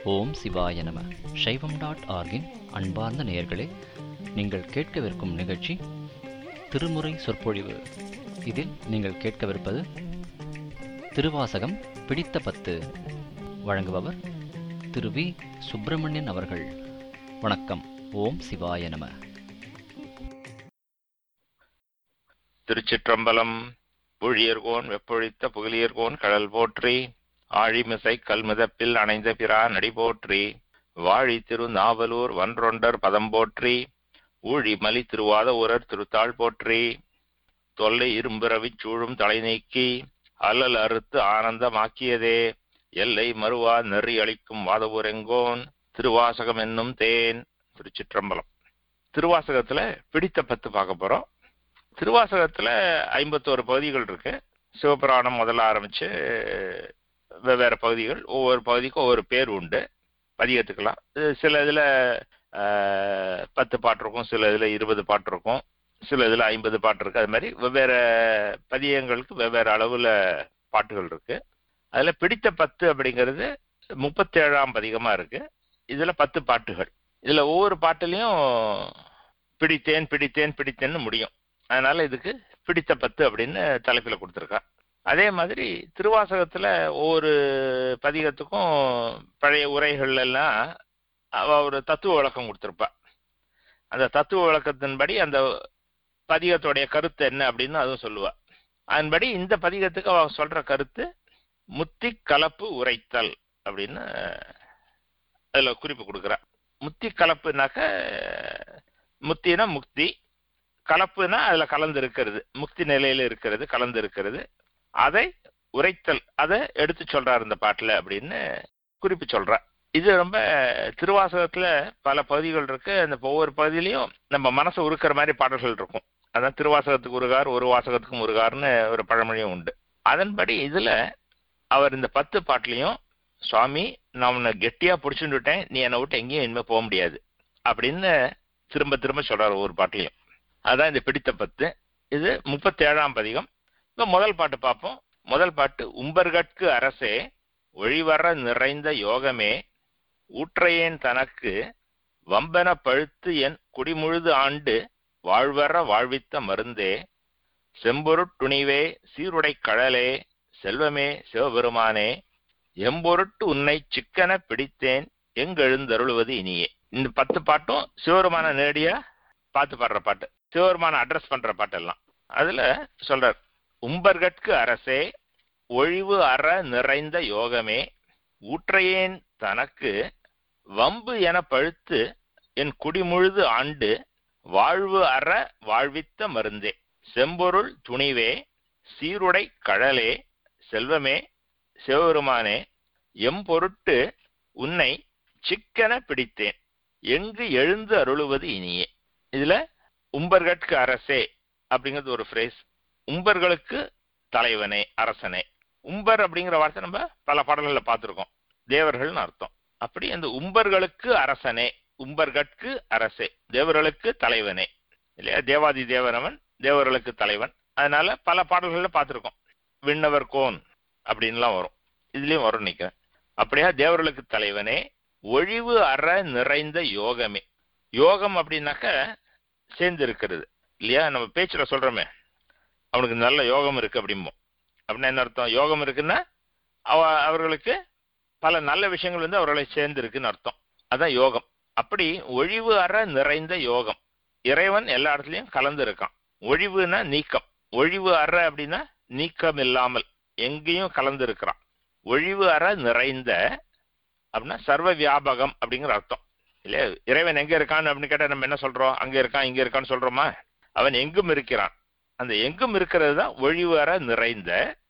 ஓம் சிவாய நம சைவம் டாட் ஆர்கின் அன்பார்ந்த நேயர்களே நீங்கள் கேட்கவிருக்கும் நிகழ்ச்சி திருமுறை சொற்பொழிவு இதில் நீங்கள் கேட்கவிருப்பது திருவாசகம் பிடித்த பத்து வழங்குபவர் திரு வி சுப்பிரமணியன் அவர்கள் வணக்கம் ஓம் சிவாய நம திருச்சிற்றம்பலம் புழியர்கோன் வெப்பொழித்த புகழியர்கோன் கடல் போற்றி ஆழிமிசை கல்மிதப்பில் அணைந்த பிரான் அடி போற்றி வாழி திரு நாவலூர் வன்றொண்டர் பதம் போற்றி ஊழி மலி திருவாத ஊரர் திருத்தாள் போற்றி தொல்லை இரும்பிறவிச் சூழும் தலை நீக்கி அல்லல் அறுத்து ஆனந்தமாக்கியதே எல்லை மறுவா நெறி அளிக்கும் வாதவூரெங்கோன் திருவாசகம் என்னும் தேன் திருச்சிற்றம்பலம் திருவாசகத்துல பிடித்த பத்து பார்க்க போறோம் திருவாசகத்துல ஐம்பத்தோரு பகுதிகள் இருக்கு சிவபுராணம் முதல்ல ஆரம்பிச்சு வெவ்வேறு பகுதிகள் ஒவ்வொரு பகுதிக்கும் ஒவ்வொரு பேர் உண்டு பதிகத்துக்கலாம் இது சில இதுல ஆஹ், பத்து பாட்டு இருக்கும் சில இதுல இருபது பாட்டு இருக்கும் சில இதுல ஐம்பது பாட்டு இருக்கு அது மாதிரி வெவ்வேறு பதியங்களுக்கு வெவ்வேறு அளவுல பாட்டுகள் இருக்கு அதுல பிடித்த பத்து அப்படிங்கிறது முப்பத்தேழாம் பதிகமா இருக்கு இதுல பத்து பாட்டுகள் இதுல ஒவ்வொரு பாட்டுலயும் பிடித்தேன் பிடித்தேன் பிடித்தேன்னு முடியும் அதனால இதுக்கு பிடித்த பத்து அப்படின்னு தலைப்பில் கொடுத்துருக்கா அதே மாதிரி திருவாசகத்துல ஒவ்வொரு பதிகத்துக்கும் பழைய உரைகள் எல்லாம் அவ ஒரு தத்துவ விளக்கம் கொடுத்துருப்பா அந்த தத்துவ விளக்கத்தின்படி அந்த பதிகத்துடைய கருத்து என்ன அப்படின்னு அதுவும் சொல்லுவா அதன்படி இந்த பதிகத்துக்கு அவ சொல்ற கருத்து முத்தி கலப்பு உரைத்தல் அப்படின்னு அதுல குறிப்பு கொடுக்குறா முத்தி கலப்புனாக்க முத்தினா முக்தி கலப்புனா அதுல கலந்து இருக்கிறது முக்தி நிலையில இருக்கிறது கலந்து இருக்கிறது அதை உரைத்தல் அதை எடுத்து சொல்றார் இந்த பாட்டுல அப்படின்னு குறிப்பு சொல்றா இது ரொம்ப திருவாசகத்துல பல பகுதிகள் இருக்கு அந்த ஒவ்வொரு பகுதியிலையும் நம்ம மனசை உருக்கிற மாதிரி பாடல்கள் இருக்கும் அதான் திருவாசகத்துக்கு உருகார் ஒரு வாசகத்துக்கும் உருகார்னு ஒரு பழமொழியும் உண்டு அதன்படி இதுல அவர் இந்த பத்து பாட்டுலையும் சுவாமி நான் உன்னை கெட்டியா பிடிச்சுட்டுட்டேன் நீ என்னை விட்டு எங்கேயும் இனிமே போக முடியாது அப்படின்னு திரும்ப திரும்ப சொல்றாரு ஒவ்வொரு பாட்டுலையும் அதான் இந்த பிடித்த பத்து இது முப்பத்தேழாம் பதிகம் இப்ப முதல் பாட்டு பார்ப்போம் முதல் பாட்டு உம்பர்கட்கு அரசே ஒழிவர நிறைந்த யோகமே ஊற்றையேன் தனக்கு வம்பென பழுத்து என் குடிமுழுது ஆண்டு வாழ்வர வாழ்வித்த மருந்தே செம்பொருட் துணிவே சீருடை கழலே செல்வமே சிவபெருமானே எம்பொருட்டு உன்னை சிக்கன பிடித்தேன் எங்கெழுந்தருளுவது இனியே இந்த பத்து பாட்டும் சிவபெருமான நேரடியா பார்த்து பாடுற பாட்டு சிவபெருமான அட்ரஸ் பண்ற பாட்டெல்லாம் அதுல சொல்றார் உம்பர்கட்கு அரசே ஒழிவு அற நிறைந்த யோகமே ஊற்றையேன் தனக்கு வம்பு என பழுத்து என் குடிமுழுது ஆண்டு வாழ்வு அற வாழ்வித்த மருந்தே செம்பொருள் துணிவே சீருடை கழலே செல்வமே சிவபெருமானே எம்பொருட்டு உன்னை சிக்கன பிடித்தேன் எங்கு எழுந்து அருளுவது இனியே இதுல உம்பர்கட்கு அரசே அப்படிங்கிறது ஒரு ஃப்ரேஸ் உம்பர்களுக்கு தலைவனே அரசனே உம்பர் அப்படிங்கிற வார்த்தை நம்ம பல பாடல்கள்ல பார்த்திருக்கோம் தேவர்கள்னு அர்த்தம் அப்படி அந்த உம்பர்களுக்கு அரசனே உம்பர்கட்கு அரசே தேவர்களுக்கு தலைவனே இல்லையா தேவாதி தேவனவன் தேவர்களுக்கு தலைவன் அதனால பல பாடல்கள்ல பார்த்திருக்கோம் விண்ணவர் கோன் அப்படின்லாம் வரும் இதுலயும் வரும் நிக்கிறேன் அப்படியா தேவர்களுக்கு தலைவனே ஒழிவு அற நிறைந்த யோகமே யோகம் அப்படின்னாக்க சேர்ந்து இருக்கிறது இல்லையா நம்ம பேச்சுல சொல்றோமே அவனுக்கு நல்ல யோகம் இருக்கு அப்படிம்போம் அப்படின்னா என்ன அர்த்தம் யோகம் இருக்குன்னா அவ அவர்களுக்கு பல நல்ல விஷயங்கள் வந்து அவர்களை சேர்ந்து இருக்குன்னு அர்த்தம் அதான் யோகம் அப்படி ஒழிவு அற நிறைந்த யோகம் இறைவன் எல்லா இடத்துலயும் கலந்து இருக்கான் ஒழிவுனா நீக்கம் ஒழிவு அற அப்படின்னா நீக்கம் இல்லாமல் எங்கேயும் கலந்து இருக்கிறான் ஒழிவு அற நிறைந்த அப்படின்னா சர்வ வியாபகம் அப்படிங்கிற அர்த்தம் இல்லையா இறைவன் எங்க இருக்கான்னு அப்படின்னு கேட்டா நம்ம என்ன சொல்றோம் அங்க இருக்கான் இங்க இருக்கான்னு சொல்றோமா அவன் எங்கும் இருக்கிறான் அந்த எங்கும் இருக்கிறது தான் ஒழிவர நிறைந்த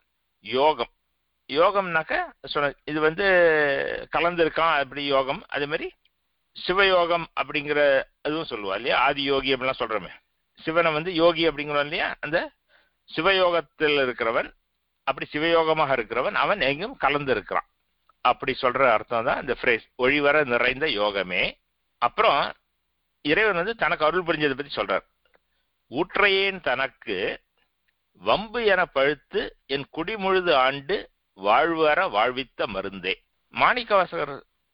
யோகம் யோகம்னாக்க சொன்ன இது வந்து கலந்திருக்கான் அப்படி யோகம் அதே மாதிரி சிவயோகம் அப்படிங்கிற அதுவும் சொல்லுவா இல்லையா ஆதி யோகி அப்படிலாம் சொல்றோமே சிவனை வந்து யோகி அப்படிங்கிறோம் இல்லையா அந்த சிவயோகத்தில் இருக்கிறவன் அப்படி சிவயோகமாக இருக்கிறவன் அவன் எங்கும் கலந்து இருக்கிறான் அப்படி சொல்ற அர்த்தம் தான் இந்த ஃப்ரேஸ் ஒழிவர நிறைந்த யோகமே அப்புறம் இறைவன் வந்து தனக்கு அருள் புரிஞ்சதை பத்தி சொல்றார் ஊற்றையேன் தனக்கு வம்பு என பழுத்து என் குடிமுழுது ஆண்டு வாழ்வர வாழ்வித்த மருந்தே மாணிக்கவாசகர்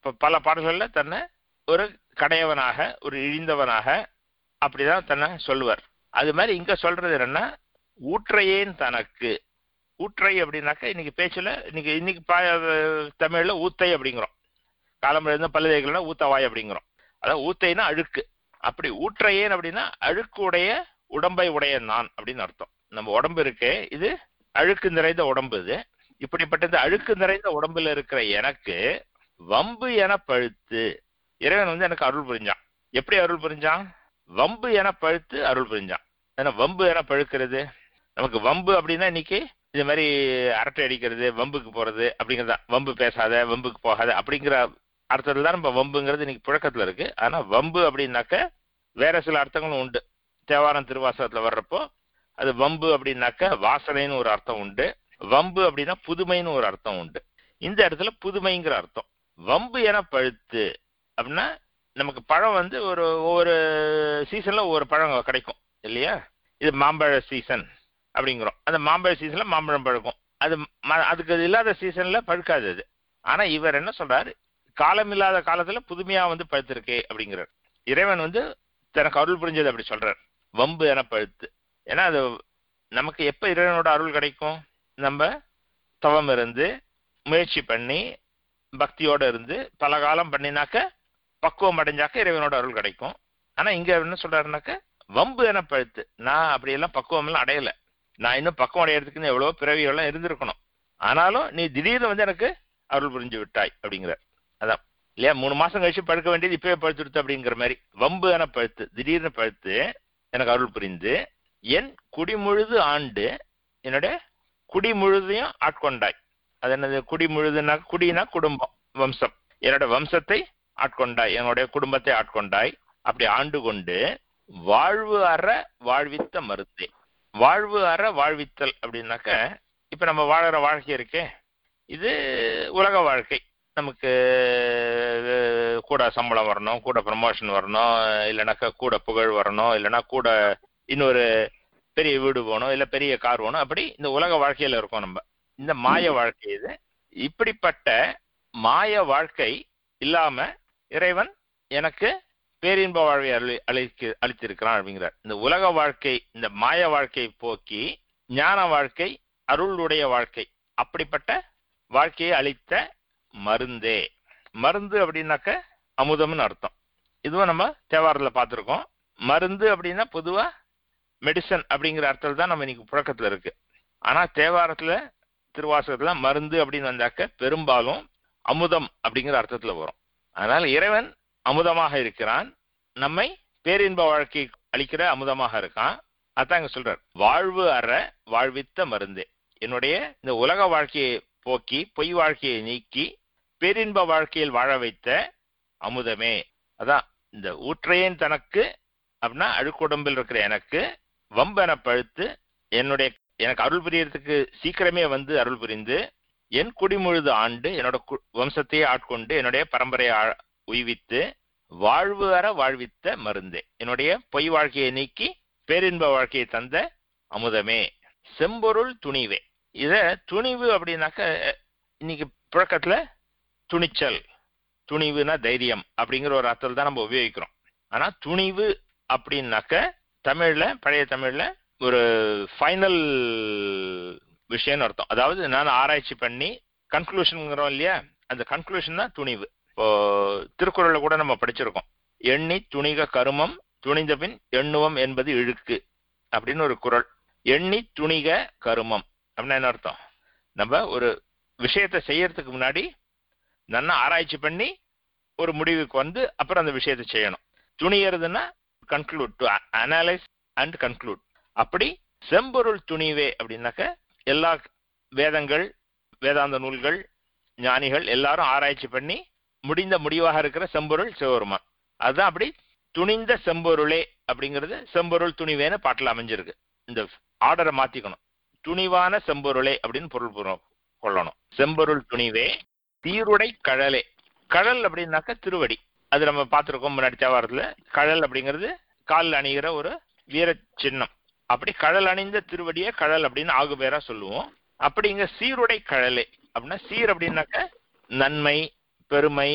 இப்ப பல பாடல்கள்ல தன்னை ஒரு கடையவனாக ஒரு இழிந்தவனாக அப்படிதான் தன்னை சொல்லுவார் அது மாதிரி இங்க சொல்றது என்னன்னா ஊற்றையேன் தனக்கு ஊற்றை அப்படின்னாக்க இன்னைக்கு பேச்சுல இன்னைக்கு இன்னைக்கு பா- தமிழ்ல ஊத்தை அப்படிங்கிறோம் காலம்புல இருந்த பல்லுதைகள்னா ஊத்தவாய் அப்படிங்கிறோம் அதாவது ஊத்தைனா அழுக்கு அப்படி ஊற்றையேன் அப்படின்னா அழுக்குடைய உடம்பை உடைய நான் அப்படின்னு அர்த்தம் நம்ம உடம்பு இருக்கே இது அழுக்கு நிறைந்த உடம்பு இது இப்படிப்பட்ட இந்த அழுக்கு நிறைந்த உடம்புல இருக்கிற எனக்கு வம்பு என பழுத்து இறைவன் வந்து எனக்கு அருள் புரிஞ்சான் எப்படி அருள் புரிஞ்சான் வம்பு என பழுத்து அருள் புரிஞ்சான் ஏன்னா வம்பு என பழுக்கிறது நமக்கு வம்பு அப்படின்னா இன்னைக்கு இது மாதிரி அரட்டை அடிக்கிறது வம்புக்கு போறது அப்படிங்கிறது தான். வம்பு பேசாத வம்புக்கு போகாத அப்படிங்கிற அர்த்தத்துல தான் நம்ம வம்புங்கிறது இன்னைக்கு புழக்கத்துல இருக்கு ஆனா வம்பு அப்படின்னாக்க வேற சில அர்த்தங்களும் உண்டு தேவாரம் திருவாசகத்துல வர்றப்போ அது வம்பு அப்படின்னாக்க வாசனைன்னு ஒரு அர்த்தம் உண்டு வம்பு அப்படின்னா புதுமைன்னு ஒரு அர்த்தம் உண்டு இந்த இடத்துல புதுமைங்கிற அர்த்தம் வம்பு என பழுத்து அப்படின்னா நமக்கு பழம் வந்து ஒரு ஒவ்வொரு சீசன்ல ஒவ்வொரு பழம் கிடைக்கும் இல்லையா இது மாம்பழ சீசன் அப்படிங்கிறோம் அந்த மாம்பழ சீசன்ல மாம்பழம் பழுக்கும் அது ம- அதுக்கு அது இல்லாத சீசன்ல பழுக்காது அது ஆனா இவர் என்ன சொல்றாரு காலம் இல்லாத காலத்துல புதுமையா வந்து பழுத்திருக்கே அப்படிங்கிறார் இறைவன் வந்து தனக்கு அருள் புரிஞ்சது அப்படி சொல்றார் வம்பு என பழுத்து ஏன்னா அது நமக்கு எப்ப இறைவனோட அருள் கிடைக்கும் நம்ம தவம் இருந்து முயற்சி பண்ணி பக்தியோட இருந்து பல காலம் பண்ணினாக்க பக்குவம் அடைஞ்சாக்க இறைவனோட அருள் கிடைக்கும் ஆனா இங்க என்ன சொல்றாருனாக்க வம்பு என பழுத்து நான் அப்படியெல்லாம் பக்குவம் எல்லாம் அடையல நான் இன்னும் பக்குவம் அடையறதுக்குன்னு எவ்வளவோ பிறவிகள்லாம் இருந்திருக்கணும் ஆனாலும் நீ திடீர்னு வந்து எனக்கு அருள் புரிஞ்சு விட்டாய் அப்படிங்கிறார் அதான் இல்லையா மூணு மாசம் கழிச்சு படுக்க வேண்டியது இப்பவே பழுத்துடுத்து அப்படிங்கிற மாதிரி வம்பு என பழுத்து திடீர்னு பழுத்து எனக்கு அருள் புரிந்து என் குடிமுழுது ஆண்டு என்னுடைய குடி முழுதையும் ஆட்கொண்டாய் அது என்னது குடி முழுதுனா குடினா குடும்பம் வம்சம் என்னோட வம்சத்தை ஆட்கொண்டாய் என்னுடைய குடும்பத்தை ஆட்கொண்டாய் அப்படி ஆண்டு கொண்டு வாழ்வு அற வாழ்வித்த மருந்தே வாழ்வு அற வாழ்வித்தல் அப்படின்னாக்க இப்ப நம்ம வாழற வாழ்க்கை இருக்கே இது உலக வாழ்க்கை நமக்கு அஹ், கூட சம்பளம் வரணும் கூட ப்ரமோஷன் வரணும் இல்லைனாக்கா கூட புகழ் வரணும் இல்லைன்னா கூட இன்னொரு பெரிய வீடு போகணும் இல்ல பெரிய கார் வேணும் அப்படி இந்த உலக வாழ்க்கையில இருக்கோம் நம்ம இந்த மாய வாழ்க்கை இது இப்படிப்பட்ட மாய வாழ்க்கை இல்லாம இறைவன் எனக்கு பேரின்ப வாழ்வை அளி அளிக்கு அளித்திருக்கிறான் அப்படிங்கிறார் இந்த உலக வாழ்க்கை இந்த மாய வாழ்க்கை போக்கி ஞான வாழ்க்கை அருளுடைய வாழ்க்கை அப்படிப்பட்ட வாழ்க்கையை அளித்த மருந்தே மருந்து அப்படின்னாக்க அமுதம்னு அர்த்தம் இதுவும் நம்ம தேவாரத்துல பார்த்திருக்கோம் மருந்து அப்படின்னா பொதுவா மெடிசன் அப்படிங்கிற அர்த்தத்தில் தான் நம்ம இன்னைக்கு புழக்கத்துல இருக்கு ஆனா தேவாரத்துல திருவாசகத்துல மருந்து அப்படின்னு வந்தாக்க பெரும்பாலும் அமுதம் அப்படிங்கிற அர்த்தத்துல வரும் அதனால இறைவன் அமுதமாக இருக்கிறான் நம்மை பேரின்ப வாழ்க்கை அளிக்கிற அமுதமாக இருக்கான் அதான் இங்க சொல்றார் வாழ்வு அற வாழ்வித்த மருந்தே என்னுடைய இந்த உலக வாழ்க்கையை போக்கி பொய் வாழ்க்கையை நீக்கி பேரின்ப வாழ்க்கையில் வாழ வைத்த அமுதமே அதான் இந்த ஊற்றையேன் தனக்கு அப்படின்னா அழுக்குடம்பில் இருக்கிற எனக்கு வம்பென பழுத்து என்னுடைய எனக்கு அருள் புரியறதுக்கு சீக்கிரமே வந்து அருள் புரிந்து என் குடிமுழுது ஆண்டு என்னோட கு- வம்சத்தையே ஆட்கொண்டு என்னுடைய பரம்பரையை ஆ- உய்வித்து வாழ்வு அற வாழ்வித்த மருந்தே என்னுடைய பொய் வாழ்க்கையை நீக்கி பேரின்ப வாழ்க்கையை தந்த அமுதமே செம்பொருள் துணிவே இத துணிவு அப்படின்னாக்க இன்னைக்கு புழக்கத்துல துணிச்சல் துணிவுனா தைரியம் அப்படிங்கிற ஒரு அர்த்தத்தில் தான் நம்ம உபயோகிக்கிறோம் ஆனா துணிவு அப்படின்னாக்க தமிழ்ல பழைய தமிழ்ல ஒரு ஃபைனல் விஷயம்னு அர்த்தம் அதாவது நான் ஆராய்ச்சி பண்ணி கன்க்ளூஷனுங்கிறோம் இல்லையா அந்த கன்க்ளூஷன் தான் துணிவு இப்போ திருக்குறள்ல கூட நம்ம படிச்சிருக்கோம் எண்ணி துணிக கருமம் துணிந்த பின் எண்ணுவம் என்பது இழுக்கு அப்படின்னு ஒரு குறள் எண்ணி துணிக கருமம் அப்படின்னா என்ன அர்த்தம் நம்ம ஒரு விஷயத்தை செய்யறதுக்கு முன்னாடி நல்லா ஆராய்ச்சி பண்ணி ஒரு முடிவுக்கு வந்து அப்புறம் அந்த விஷயத்தை செய்யணும் துணியறதுன்னா conclude to analyse and conclude அப்படி செம்பொருள் துணிவே அப்படின்னாக்க எல்லா வேதங்கள் வேதாந்த நூல்கள் ஞானிகள் எல்லாரும் ஆராய்ச்சி பண்ணி முடிந்த முடிவாக இருக்கிற செம்பொருள் சிவபெருமான் அதுதான் அப்படி துணிந்த செம்பொருளே அப்படிங்கிறது செம்பொருள் துணிவேன்னு பாட்டில் அமைஞ்சிருக்கு இந்த ஆர்டரை மாத்திக்கணும் துணிவான செம்பொருளே அப்படின்னு பொருள் புற- கொள்ளணும் செம்பொருள் துணிவே தீருடை கழலே கழல் அப்படின்னாக்க திருவடி அது நம்ம பார்த்திருக்கோம் முன்னாடி தேவாரத்துல கழல் அப்படிங்கிறது காலில் அணிகிற ஒரு வீர சின்னம் அப்படி கழல் அணிந்த திருவடியை கழல் அப்படின்னு ஆகு பேரா சொல்லுவோம் அப்படி இங்க சீருடை கழலே அப்படின்னா சீர் அப்படின்னாக்க நன்மை பெருமை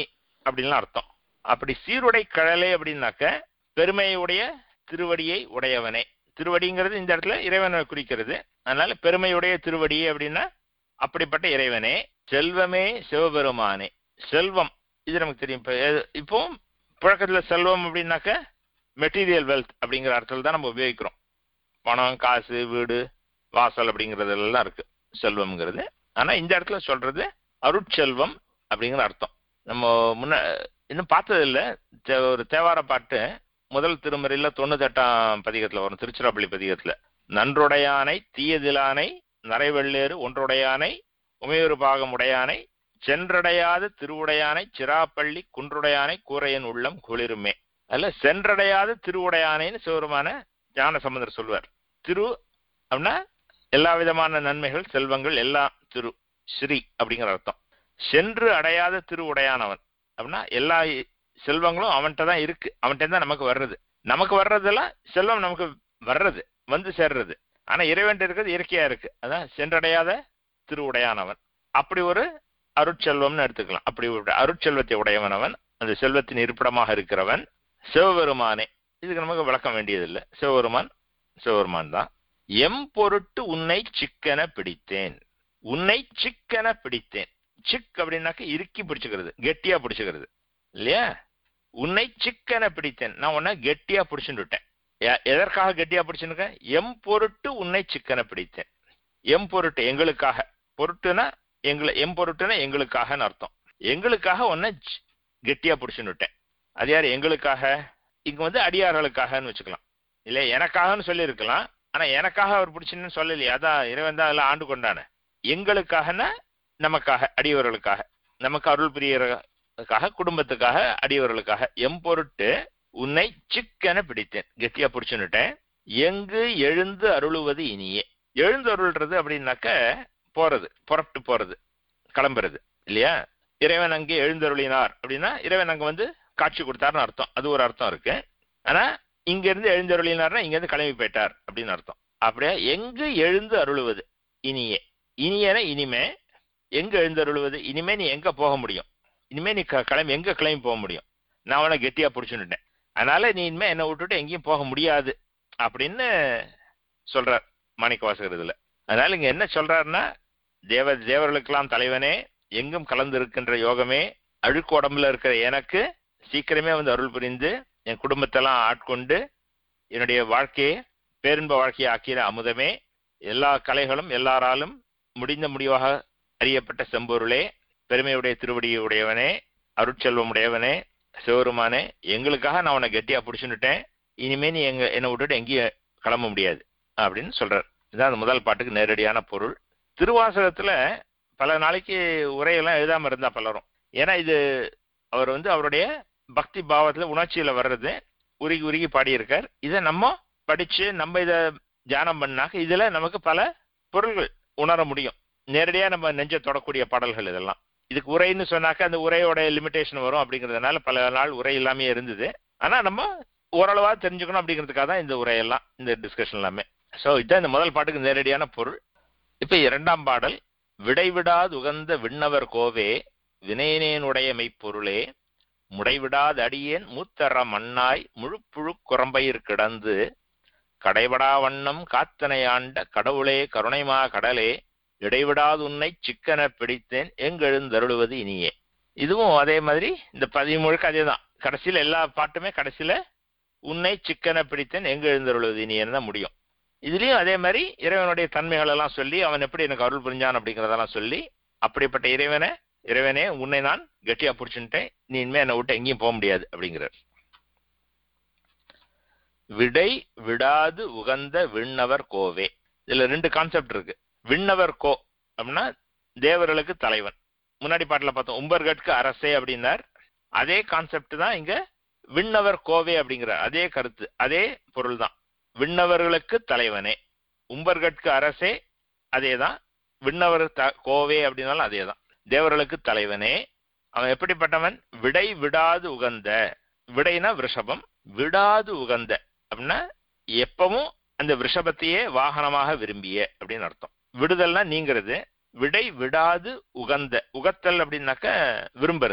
அப்படின்லாம் அர்த்தம் அப்படி சீருடை கழலே அப்படின்னாக்க பெருமையுடைய திருவடியை உடையவனே திருவடிங்கிறது இந்த இடத்துல இறைவனை குறிக்கிறது அதனால பெருமையுடைய திருவடி அப்படின்னா அப்படிப்பட்ட இறைவனே செல்வமே சிவபெருமானே செல்வம் இது நமக்கு தெரியும் இப்ப எது- இப்போ புழக்கத்துல செல்வம் அப்படின்னாக்க மெட்டீரியல் வெல்த் அப்படிங்கிற அர்த்தத்தில் தான் நம்ம உபயோகிக்கிறோம் பணம் காசு வீடு வாசல் அப்படிங்கறதெல்லாம் இருக்கு செல்வம்ங்கிறது ஆனா இந்த இடத்துல சொல்றது அருட்செல்வம் அப்படிங்கிற அர்த்தம் நம்ம முன்ன இன்னும் பார்த்தது இல்ல தே- ஒரு தேவார பாட்டு முதல் திருமுறையில தொண்ணூத்தெட்டாம் பதிகத்துல வரும் திருச்சிராப்பள்ளி பதிகத்துல நன்றுடையானை தீயதிலானை நரைவெள்ளேறு ஒன்றுடையானை உமையொரு பாகம் உடையானை சென்றடையாத திருவுடையானை சிராப்பள்ளி குன்றுடையானை கூரையன் உள்ளம் குளிருமே அதுல சென்றடையாத திருவுடையானைன்னு சிவருமான ஞான சம்பந்தர் சொல்வார் திரு அப்படின்னா எல்லா விதமான நன்மைகள் செல்வங்கள் எல்லாம் திரு ஸ்ரீ அப்படிங்கிற அர்த்தம் சென்று அடையாத திருவுடையானவன் அப்படின்னா எல்லா செல்வங்களும் அவன்கிட்ட தான் இருக்கு அவன்கிட்ட தான் நமக்கு வர்றது நமக்கு வர்றதெல்லாம் செல்வம் நமக்கு வர்றது வந்து சேர்றது ஆனா இறைவன் இருக்கிறது இயற்கையா இருக்கு அதான் சென்றடையாத திருவுடையானவன் அப்படி ஒரு அருட்செல்வம்னு எடுத்துக்கலாம் அப்படி ஒரு அருட்செல்வத்தை உடையவன் அவன் அந்த செல்வத்தின் இருப்பிடமாக இருக்கிறவன் சிவபெருமானே இதுக்கு நமக்கு விளக்கம் வேண்டியதில்லை சிவபெருமான் சிவபெருமான் தான் எம் பொருட்டு உன்னை சிக்கென பிடித்தேன் உன்னை சிக்கென பிடித்தேன் சிக் அப்படின்னாக்க இறுக்கி பிடிச்சுக்கிறது கெட்டியா பிடிச்சுக்கிறது இல்லையா உன்னை சிக்கென பிடித்தேன் நான் உன்னை கெட்டியா பிடிச்சுட்டு எதற்காக கெட்டியா பிடிச்சுருக்கேன் எம் பொருட்டு உன்னை சிக்கென பிடித்தேன் எம் பொருட்டு எங்களுக்காக பொருட்டுனா எங்களை எம் பொருட்டுனா எங்களுக்காகன்னு அர்த்தம் எங்களுக்காக உன்னை சி- கெட்டியா பிடிச்சுன்னுட்டேன் அது யார் எங்களுக்காக இங்க வந்து அடியார்களுக்காகன்னு வச்சுக்கலாம் இல்ல எனக்காகன்னு சொல்லியிருக்கலாம் ஆனா எனக்காக அவர் பிடிச்சுன்னு சொல்லலையே அதான் இறைவன் தான் அதெல்லாம் ஆண்டு கொண்டானே எங்களுக்காகனா நமக்காக அடியவர்களுக்காக நமக்கு அருள் பிரியர்களுக்காக குடும்பத்துக்காக அடியவர்களுக்காக எம் பொருட்டு உன்னை சிக்கென பிடித்தேன் கெட்டியா பிடிச்சுன்னுட்டேன் எங்கு எழுந்து அருளுவது இனியே எழுந்து அருள்றது அப்படின்னாக்க போறது புறப்பட்டு போறது கிளம்புறது இல்லையா இறைவன் அங்கே எழுந்தருளினார் அப்படின்னா இறைவன் அங்க வந்து காட்சி கொடுத்தாருன்னு அர்த்தம் அது ஒரு அர்த்தம் இருக்கு ஆனா இங்க இருந்து எழுந்தருளினார்னா இங்க இருந்து கிளம்பி போயிட்டார் அப்படின்னு அர்த்தம் அப்படியே எங்கு எழுந்து அருளுவது இனியே இனியன இனிமே எங்க எழுந்தருளுவது இனிமே நீ எங்க போக முடியும் இனிமே நீ க- கிளம்பி எங்க கிளம்பி போக முடியும் நான் அவனை கெட்டியா பிடிச்சுட்டேன் அதனால நீ இனிமே என்னை விட்டுட்டு எங்கேயும் போக முடியாது அப்படின்னு சொல்றார் மாணிக்க வாசகர் இதுல அதனால இங்க என்ன சொல்றாருன்னா தேவ தேவர்களுக்கெல்லாம் தலைவனே எங்கும் கலந்து இருக்கின்ற யோகமே அழுக்கு உடம்புல இருக்கிற எனக்கு சீக்கிரமே வந்து அருள் புரிந்து என் குடும்பத்தெல்லாம் ஆட்கொண்டு என்னுடைய வாழ்க்கையை பேரின்ப வாழ்க்கையை ஆக்கிற அமுதமே எல்லா கலைகளும் எல்லாராலும் முடிந்த முடிவாக அறியப்பட்ட செம்பொருளே பெருமையுடைய திருவடியை உடையவனே அருட்செல்வம் உடையவனே சிவருமானே எங்களுக்காக நான் உன்னை கெட்டியா பிடிச்சுன்னுட்டேன் இனிமே நீ எங்க என்னை விட்டுட்டு எங்கேயும் கிளம்ப முடியாது அப்படின்னு சொல்றார் இதுதான் அந்த முதல் பாட்டுக்கு நேரடியான பொருள் திருவாசகத்துல பல நாளைக்கு உரையெல்லாம் எழுதாம இருந்தா பலரும் ஏன்னா இது அவர் வந்து அவருடைய பக்தி பாவத்துல உணர்ச்சியில வர்றது உருகி உருகி பாடியிருக்கார் இதை நம்ம படிச்சு நம்ம இதை தியானம் பண்ணாக்க இதுல நமக்கு பல பொருள்கள் உணர முடியும் நேரடியா நம்ம நெஞ்ச தொடக்கூடிய பாடல்கள் இதெல்லாம் இதுக்கு உரைன்னு சொன்னாக்க அந்த உரையோட லிமிடேஷன் வரும் அப்படிங்கிறதுனால பல நாள் உரை இல்லாமே இருந்தது ஆனா நம்ம ஓரளவா தெரிஞ்சுக்கணும் அப்படிங்கிறதுக்காக தான் இந்த உரையெல்லாம் இந்த டிஸ்கஷன் எல்லாமே சோ இதுதான் இந்த முதல் பாட்டுக்கு நேரடியான பொருள் இப்ப இரண்டாம் பாடல் விடைவிடாது உகந்த விண்ணவர் கோவே வினையனேனுடைய மெய்ப்பொருளே முடைவிடாது அடியேன் மூத்தர மண்ணாய் முழுப்புழு குரம்பயிர் கிடந்து கடைபடா வண்ணம் காத்தனை ஆண்ட கடவுளே கருணைமா கடலே இடைவிடாது உன்னை சிக்கன பிடித்தேன் எங்கெழுந்தருளுவது இனியே இதுவும் அதே மாதிரி இந்த பதிமுழுக்க அதே தான் கடைசியில எல்லா பாட்டுமே கடைசியில உன்னை சிக்கன பிடித்தேன் எங்க எழுந்தருளுவது இனியன்னு தான் முடியும் இதுலயும் அதே மாதிரி இறைவனுடைய தன்மைகள் எல்லாம் சொல்லி அவன் எப்படி எனக்கு அருள் புரிஞ்சான் அப்படிங்கறதெல்லாம் சொல்லி அப்படிப்பட்ட இறைவனை இறைவனே உன்னை நான் கெட்டியா பிடிச்சுட்டேன் நீ இனிமே என்னை விட்டு எங்கேயும் போக முடியாது அப்படிங்கிறார் விடை விடாது உகந்த விண்ணவர் கோவே இதுல ரெண்டு கான்செப்ட் இருக்கு விண்ணவர் கோ அப்படின்னா தேவர்களுக்கு தலைவன் முன்னாடி பாட்டுல பார்த்தோம் உம்பர்கட்கு அரசே அப்படின்னார் அதே கான்செப்ட் தான் இங்க விண்ணவர் கோவே அப்படிங்கிற அதே கருத்து அதே பொருள் தான் விண்ணவர்களுக்கு தலைவனே உம்பர்கட்கு அரசே அதேதான் விண்ணவர் த கோவே அப்படின்னாலும் அதேதான் தேவர்களுக்கு தலைவனே அவன் எப்படிப்பட்டவன் விடை விடாது உகந்த விடைனா விஷபம் விடாது உகந்த அப்படின்னா எப்பவும் அந்த விஷபத்தையே வாகனமாக விரும்பிய அப்படின்னு அர்த்தம் விடுதல்னா நீங்கிறது விடை விடாது உகந்த உகத்தல் அப்படின்னாக்க விரும்புறது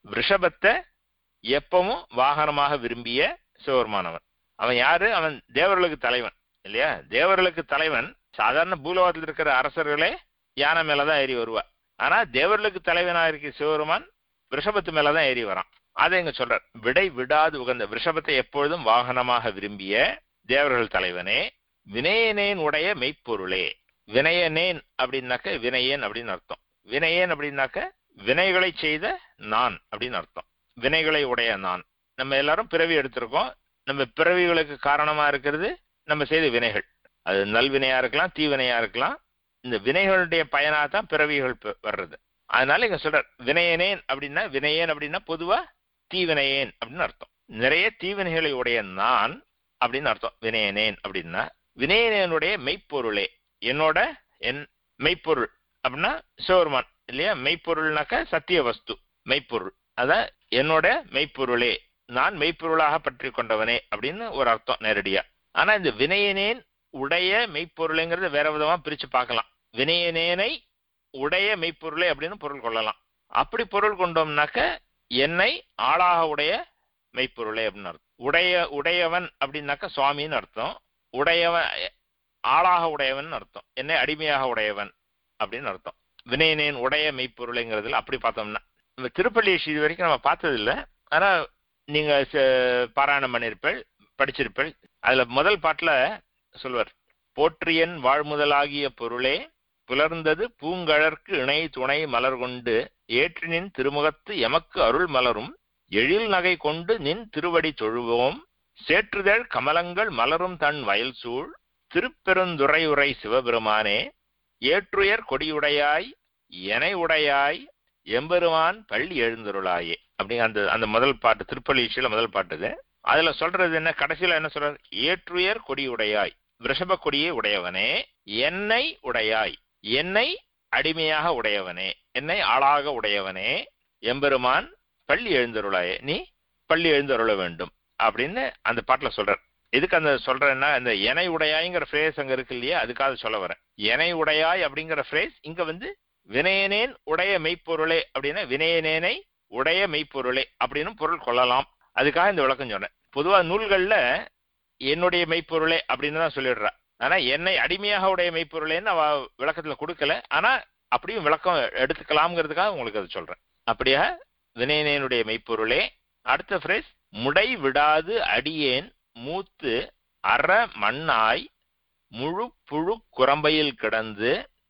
ரிஷபத்தை எப்பவும் வாகனமாக விரும்பிய சிவபெருமானவன் அவன் யாரு அவன் தேவர்களுக்கு தலைவன் இல்லையா தேவர்களுக்கு தலைவன் சாதாரண பூலோகத்தில் இருக்கிற அரசர்களே யானை மேலதான் ஏறி வருவா ஆனா தேவர்களுக்கு தலைவனா இருக்க சிவபெருமான் ரிஷபத்து மேலதான் ஏறி வரான் அதை இங்க சொல்றார் விடை விடாது உகந்த ரிஷபத்தை எப்பொழுதும் வாகனமாக விரும்பிய தேவர்கள் தலைவனே வினயனேன் உடைய மெய்ப்பொருளே வினயனேன் அப்படின்னாக்க வினயேன் அப்படின்னு அர்த்தம் வினயேன் அப்படின்னாக்க வினைகளை செய்த நான் அப்படின்னு அர்த்தம் வினைகளை உடைய நான் நம்ம எல்லாரும் பிறவி எடுத்திருக்கோம் நம்ம பிறவிகளுக்கு காரணமா இருக்கிறது நம்ம செய்த வினைகள் அது நல்வினையா இருக்கலாம் தீவினையா இருக்கலாம் இந்த வினைகளுடைய பயனா தான் பிறவிகள் பெ- வர்றது அதனால இங்க சொல்றார் வினயனேன் அப்படின்னா வினயேன் அப்படின்னா பொதுவா தீவினையேன் அப்படின்னு அர்த்தம் நிறைய தீவினைகளை உடைய நான் அப்படின்னு அர்த்தம் வினயனேன் அப்படின்னா வினயனேனுடைய மெய்ப்பொருளே என்னோட என் மெய்ப்பொருள் அப்படின்னா சிவருமான் இல்லையா மெய்ப்பொருள்னாக்க சத்திய வஸ்து மெய்ப்பொருள் அதான் என்னோட மெய்ப்பொருளே நான் மெய்ப்பொருளாக பற்றி கொண்டவனே அப்படின்னு ஒரு அர்த்தம் நேரடியா ஆனா இந்த வினயனேன் உடைய மெய்ப்பொருளைங்கிறத வேற விதமா பிரிச்சு பார்க்கலாம் வினயனேனை உடைய மெய்ப்பொருளே அப்படின்னு பொருள் கொள்ளலாம் அப்படி பொருள் கொண்டோம்னாக்க என்னை ஆளாக உடைய மெய்ப்பொருளே அப்படின்னு அர்த்தம் உடைய உடையவன் அப்படின்னாக்க சுவாமின்னு அர்த்தம் உடையவன் ஆளாக உடையவன் அர்த்தம் என்னை அடிமையாக உடையவன் அப்படின்னு அர்த்தம் வினயனேன் உடைய மெய்ப்பொருளைங்கிறதுல அப்படி பார்த்தோம்னா இந்த திருப்பள்ளி இது வரைக்கும் நம்ம பார்த்தது இல்ல ஆனா நீங்க ச- பாராயணம் பண்ணிருப்பேள் படிச்சிருப்பேள் அதுல முதல் பாட்டுல சொல்வர் போற்றியன் வாழ்முதலாகிய பொருளே புலர்ந்தது பூங்கழற்கு இணை துணை மலர் கொண்டு ஏற்றினின் திருமுகத்து எமக்கு அருள் மலரும் எழில் நகை கொண்டு நின் திருவடி தொழுவோம் சேற்றுதழ் கமலங்கள் மலரும் தன் வயல் சூழ் திருப்பெருந்துறையுரை சிவபெருமானே ஏற்றுயர் கொடியுடையாய் எனை உடையாய் எம்பெருமான் பள்ளி எழுந்தருளாயே அப்படி அந்த அந்த முதல் பாட்டு திருப்பள்ளீச்சியில முதல் பாட்டு இது அதுல சொல்றது என்ன கடைசியில என்ன சொல்றது ஏற்றுயர் கொடியுடையாய் ரிஷப கொடியை உடையவனே என்னை உடையாய் என்னை அடிமையாக உடையவனே என்னை ஆளாக உடையவனே எம்பெருமான் பள்ளி எழுந்தருளாயே நீ பள்ளி எழுந்தருள வேண்டும் அப்படின்னு அந்த பாட்டுல சொல்றார் எதுக்கு அந்த சொல்றேன்னா அந்த எனை உடையாய்ங்கிற ஃப்ரேஸ் அங்க இருக்கு இல்லையா அதுக்காக சொல்ல வரேன் எனை உடையாய் அப்படிங்கிற ஃப்ரேஸ் இங்க வந்து வினயனேன் உடைய மெய்ப்பொருளே அப்படின்னா வினயனேனை உடைய மெய்ப்பொருளே அப்படின்னு பொருள் கொள்ளலாம் அதுக்காக இந்த விளக்கம் சொன்னேன் பொதுவா நூல்கள்ல என்னுடைய மெய்ப்பொருளே அப்படின்னு தான் சொல்லிடுறா ஆனா என்னை அடிமையாக உடைய மெய்ப்பொருளேன்னு அவ விளக்கத்துல கொடுக்கல ஆனா அப்படியும் விளக்கம் எடுத்துக்கலாம்ங்கிறதுக்காக உங்களுக்கு அது சொல்றேன் அப்படியா வினயனேனுடைய மெய்ப்பொருளே அடுத்த ஃப்ரேஸ் முடை விடாது அடியேன் மூத்து அற மண்ணாய் முழு புழு குரம்பையில் கிடந்து